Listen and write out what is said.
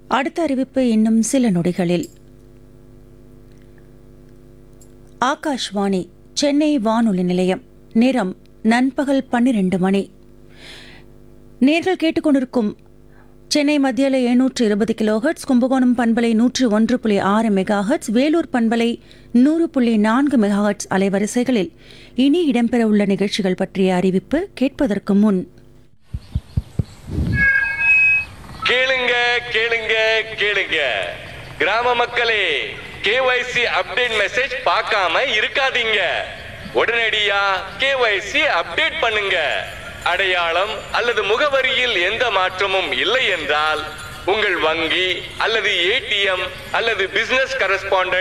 அடுத்த அறிவிப்பு இன்னும் சில நொடிகளில் ஆகாஷ்வாணி சென்னை வானொலி நிலையம் நேரம் நண்பகல் பன்னிரண்டு மணி நேர்கள் கேட்டுக்கொண்டிருக்கும் சென்னை மத்தியில எழுநூற்று இருபது கிலோஹெட்ஸ் கும்பகோணம் பண்பலை நூற்று ஒன்று புள்ளி ஆறு மெகாஹெட்ஸ் வேலூர் பண்பலை நூறு புள்ளி நான்கு மெகாஹெட்ஸ் அலைவரிசைகளில் இனி இடம்பெறவுள்ள நிகழ்ச்சிகள் பற்றிய அறிவிப்பு கேட்பதற்கு முன் கேளுங்க கேளுங்க கேளுங்க கிராம மக்களே கேஒய்சி அப்டேட் மெசேஜ் பார்க்காம இருக்காதீங்க உடனடியா கேஒய்சி அப்டேட் பண்ணுங்க அடையாளம் அல்லது முகவரியில் எந்த மாற்றமும் இல்லை என்றால் உங்கள் வங்கி அல்லது ஏடிஎம் அல்லது பிசினஸ் கரஸ்பாண்டன்ட்